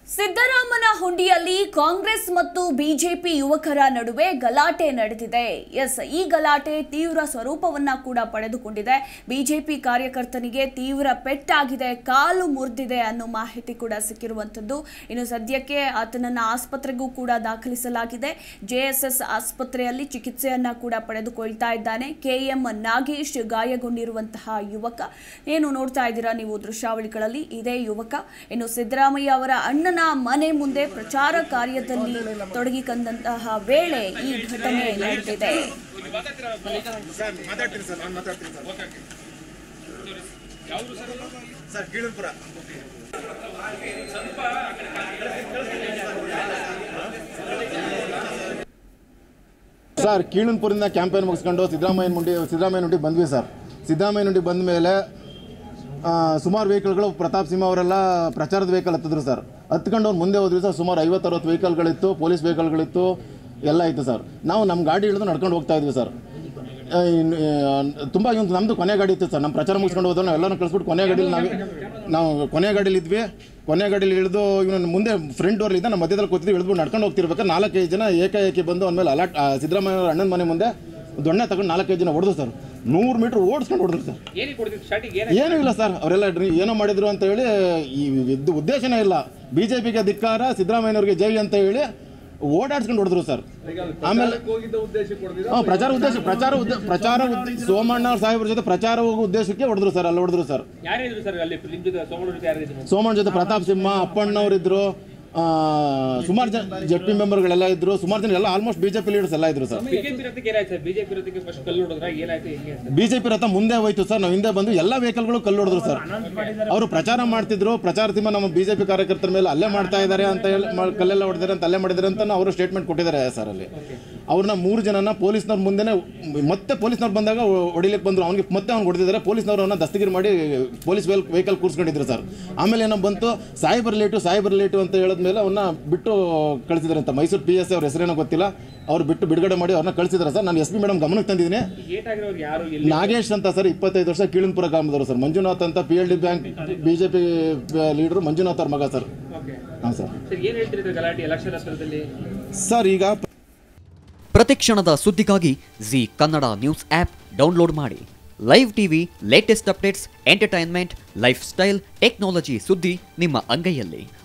ಸಿದ್ದರಾಮನ ಹುಂಡಿಯಲ್ಲಿ ಕಾಂಗ್ರೆಸ್ ಮತ್ತು ಬಿಜೆಪಿ ಯುವಕರ ನಡುವೆ ಗಲಾಟೆ ನಡೆದಿದೆ ಎಸ್ ಈ ಗಲಾಟೆ ತೀವ್ರ ಸ್ವರೂಪವನ್ನ ಕೂಡ ಪಡೆದುಕೊಂಡಿದೆ ಬಿಜೆಪಿ ಕಾರ್ಯಕರ್ತನಿಗೆ ತೀವ್ರ ಪೆಟ್ಟಾಗಿದೆ ಕಾಲು ಮುರಿದಿದೆ ಅನ್ನೋ ಮಾಹಿತಿ ಕೂಡ ಸಿಕ್ಕಿರುವಂತದ್ದು ಇನ್ನು ಸದ್ಯಕ್ಕೆ ಆತನನ್ನ ಆಸ್ಪತ್ರೆಗೂ ಕೂಡ ದಾಖಲಿಸಲಾಗಿದೆ ಜೆಎಸ್ಎಸ್ ಆಸ್ಪತ್ರೆಯಲ್ಲಿ ಚಿಕಿತ್ಸೆಯನ್ನ ಕೂಡ ಪಡೆದುಕೊಳ್ತಾ ಇದ್ದಾನೆ ಕೆಎಂ ನಾಗೇಶ್ ಗಾಯಗೊಂಡಿರುವಂತಹ ಯುವಕ ಏನು ನೋಡ್ತಾ ಇದ್ದೀರಾ ನೀವು ದೃಶ್ಯಾವಳಿಗಳಲ್ಲಿ ಇದೇ ಯುವಕ ಇನ್ನು ಸಿದ್ದರಾಮಯ್ಯ ಅವರ ಅಣ್ಣನ ಮನೆ ಮುಂದೆ ಪ್ರಚಾರ ಕಾರ್ಯದಲ್ಲಿ ತೊಡಗಿಕೊಂಡಂತಹ ವೇಳೆ ಈ ಘಟನೆ ನಡೆದಿದೆ ಸರ್ ಮಾತಾಡ್ತೀನಿ ಸರ್ ನಾನು ಮಾತಾಡ್ತೀನಿ ಸರ್ ಸರ್ ಕೀಳನ್ಪುರ ಸರ್ ಕೀಳನ್ಪುರಿಂದ ಕ್ಯಾಂಪೇನ್ ಮುಗಿಸ್ಕೊಂಡು ಸಿದ್ದರಾಮಯ್ಯ ಮುಂಡಿ ಸಿದ್ದರಾಮಯ್ಯ ಮುಂಡಿ ಬಂದ್ವಿ ಸರ್ ಸಿದ್ದರಾಮಯ್ಯ ಮುಂಡಿ ಬಂದ ಮೇಲೆ ಸುಮಾರು ವೆಹಿಕಲ್ಗಳು ಪ್ರತಾಪ್ ಸಿಂಹ ಅವರೆಲ್ಲ ಪ್ರಚಾರದ ವೆಹಿಕಲ್ ಹತ್ತಿದ್ರು ಸರ್ ಹತ್ಕೊಂಡು ಅವ್ರು ಮುಂದೆ ಹೋದ್ವಿ ಸರ್ ಸುಮಾರು ಐವತ್ತು ಅರವತ್ತು ವೆಹಿಕಲ್ಗಳಿತ್ತು ಪೊಲೀಸ್ ವೆಹಿಕಲ್ಗಳಿತ್ತು ಎಲ್ಲ ಇತ್ತು ಸರ್ ನಾವು ನಮ್ಮ ಗಾಡಿ ಹಿಡಿದು ನಡ್ಕೊಂಡು ಹೋಗ್ತಾ ಇದ್ವಿ ಸರ್ ಆ, ಇನ್ನು, ಆ, ತುಂಬ ಇವತ್ತು ನಮ್ಮದು ಕೊನೆ ಗಾಡಿ ಇತ್ತು ಸರ್ ನಮ್ಮ ಪ್ರಚಾರ ಮುಗಿಸ್ಕೊಂಡು ಹೋದ್ರೆ ನಾವು ಎಲ್ಲರೂ ಕಳಿಸ್ಬಿಟ್ಟು ಕೊನೆ ಗಾಡೀಲಿ ನಾವು ನಾವು ಕೊನೆ ಗಾಡೀಲಿ ಇದ್ವಿ ಕೊನೆ ಗಾಡೀಲಿ ಇಳಿದು ಇವನು ಮುಂದೆ ಫ್ರಂಟ್ ಡೋರ್ ಇದ್ದ ನಮ್ಮ ಮಧ್ಯದಲ್ಲಿ ಕೂತಿದ್ವಿ ಇಳಿದ್ಬಿಟ್ಟು ನಡ್ಕೊಂಡು ಹೋಗ್ತಿರ್ಬೇಕಾದ್ರೆ ನಾಲ್ಕೈದು ಜನ ಏಕಾಏಕಿ ಬಂದು ಅಂದಮೇಲೆ ಅಲಾಟ್ ಆ, ಸಿದ್ದರಾಮಯ್ಯ ಅವ್ರ ಅಣ್ಣನ ಮನೆ ಮುಂದೆ ದೊಣ್ಣೆ ತಗೊಂಡು ನಾಲ್ಕೈದು ಜನ ಹೊಡೆದು ಸರ್ ನೂರು ಮೀಟ್ರ್ ಓಡಿಸ್ಕೊಂಡು ಹೊಡೆದ್ರು ಸರ್ ಏನಕ್ಕೆ ಕೊಡ್ತಿದ್ರು ಸ್ಟಾರ್ಟಿಂಗ್ ಏನ ಏನೂ ಇಲ್ಲ ಸರ್ ಅವರೆಲ್ಲ ಡ್ರಿ- ಏನೋ ಮಾಡಿದ್ರು ಅಂತ ಹೇಳಿ ಈ ಇದ್ದು ಉದ್ದೇಶನೇ ಇಲ್ಲ ಬಿ ಜೆ ಪಿಗೆ ಧಿಕ್ಕಾರ ಸಿದ್ದರಾಮಯ್ಯನವ್ರಿಗೆ ಜೈ ಅಂತ ಹೇಳಿ ಓಡಾಡ್ಸ್ಕೊಂಡು ಹೊಡೆದ್ರು ಸರ್ ಆಮೇಲೆ ಹಾಂ ಪ್ರಚಾರ ಉದ್ದೇಶ ಪ್ರಚಾರ ಉದ್ದ ಪ್ರಚಾರ ಉದ್ದ- ಸೋಮಣ್ಣ ಸಾಹೇಬ್ರ ಜೊತೆ ಪ್ರಚಾರ ಹೋಗೋ ಉದ್ದೇಶಕ್ಕೆ ಹೊಡೆದ್ರು ಸರ್ ಅಲ್ಲಿ ಹೊಡೆದ್ರು ಸರ್ ಯಾರಿದ್ರು ಸರ್ ಅಲ್ಲಿ ನಿಮ್ ಜೊತೆ ಸೋಮಣ್ಣ ಜೊತೆ ಯಾರಿದ್ರು ಸೋಮಣ್ಣ ಜೊತೆ ಪ್ರತಾಪ್ ಸಿಂಹ ಅಪ್ಪಣ್ಣವರಿದ್ರು ಸುಮಾರು ಜನ ಜಡ್ ಪಿ ಮೆಂಬರ್ಗಳೆಲ್ಲ ಇದ್ರು ಸುಮಾರು ಜನ ಎಲ್ಲ ಆಲ್ಮೋಸ್ಟ್ ಬಿಜೆಪಿ ಲೀಡರ್ಸ್ ಎಲ್ಲ ಇದ್ರು ಸರ್ ಬಿಜೆಪಿ ರಥಕ್ಕೆ ಏನಾಯ್ತು ಸರ್ ಬಿಜೆಪಿ ರಥಕ್ಕೆ ಫಸ್ಟ್ ಕಲ್ಲು ಹೊಡೆದ್ರ ಏನಾಯ್ತು ಹೆಂಗೆ ಅಂತ ಬಿಜೆಪಿ ರಥ ಮುಂದೆ ಹೋಯ್ತು ಸರ್ ನಾವು ಹಿಂದೆ ಬಂದು ಎಲ್ಲ ವೆಹಿಕಲ್ಗಳು ಕಲ್ಲು ಹೊಡೆದ್ರು ಸರ್ ಅವರು ಪ್ರಚಾರ ಮಾಡ್ತಿದ್ರು ಪ್ರಚಾರ ತಿಮ್ಮ ನಮ್ಮ ಬಿಜೆಪಿ ಕಾರ್ಯಕರ್ತರ ಮೇಲೆ ಅಲ್ಲೇ ಮಾಡ್ತಾ ಇದ್ದಾರೆ ಅಂತ ಹೇಳಿ ಮಾ- ಕಲ್ಲೆಲ್ಲ ಹೊಡೆದಿದ್ದಾರೆ ಅಂತ ಅಲ್ಲೇ ಮಾಡಿದ್ದಾರೆ ಅಂತ ಅವರು ಸ್ಟೇಟ್ಮೆಂಟ್ ಕೊಟ್ಟಿದ್ದಾರೆ ಸರ್ ಅಲ್ಲಿ ಅವ್ರನ್ನ ಮೂರು ಜನನ ಪೊಲೀಸ್ನವ್ರ ಮುಂದೆನೆ ಮತ್ತೆ ಪೊಲೀಸ್ನವ್ರು ಬಂದಾಗ ಹೊಡಿಲಿಕ್ಕೆ ಬಂದ್ರು ಅವ್ನಿಗೆ ಮತ್ತೆ ಅವ್ನು ಹೊಡೆದಿದ್ದಾರೆ ಪೊಲೀಸ್ನವ್ರು ಅವನ್ನ ದಸ್ತಗಿರಿ ಮಾಡಿ ಪೊಲೀಸ್ ವೆಹಿಕಲ್ ಕೂರಿಸ್ಕೊಂಡಿದ್ರು ಸರ್ ಆಮೇಲೆ ಏನೋ ಬಂತು ಸಾಯಿಬರ್ ಲೇಟು ಸಾಯಿಬರ್ ಲೇಟು ಅಂತ ಹೇಳಿದ್ಮೇಲೆ ಅವನ್ನ ಬಿಟ್ಟು ಕಳಿಸಿದ್ದಾರೆ ಅಂತ ಮೈಸೂರು ಪಿ ಎಸ್ ಅವ್ರ ಹೆಸರೇನೋ ಗೊತ್ತಿಲ್ಲ ಅವ್ರು ಬಿಟ್ಟು ಬಿಡುಗಡೆ ಮಾಡಿ ಅವ್ರನ್ನ ಕಳಿಸಿದ್ದಾರೆ ಸರ್ ನಾನು ಎಸ್ ಪಿ ಮೇಡಮ್ ಗಮನಕ್ಕೆ ತಂದಿದ್ದೀನಿ ಈಗ ಏಟ್ ಆಗಿರೋರು ಯಾರು ಎಲ್ಲಿ ನಾಗೇಶ್ ಅಂತ ಸರ್ ಇಪ್ಪತ್ತೈದು ವರ್ಷ ಕೀಳನ್ಪುರ ಗ್ರಾಮದವರು ಸರ್ ಮಂಜುನಾಥ್ ಅಂತ P L D bank BJP leader Manjunath ಅವ್ರ ಮಗ ಸರ್ ಓಕೆ ಹಾಂ ಸರ್ ಸರ್ ಏನ್ ಹೇಳ್ತೀರಿ ಇದ್ರ ಗಲಾಟೆ ಎಲೆಕ್ಷನ್ ಹತ್ರದಲ್ಲಿ ಸರ್ ಈಗ ಪ್ರತಿಕ್ಷಣದ ಸುದ್ದಿಗಾಗಿ Zee Kannada news app download ಮಾಡಿ live TV latest updates entertainment lifestyle technology ಸುದ್ದಿ ನಿಮ್ಮ ಅಂಗೈಯಲ್ಲಿ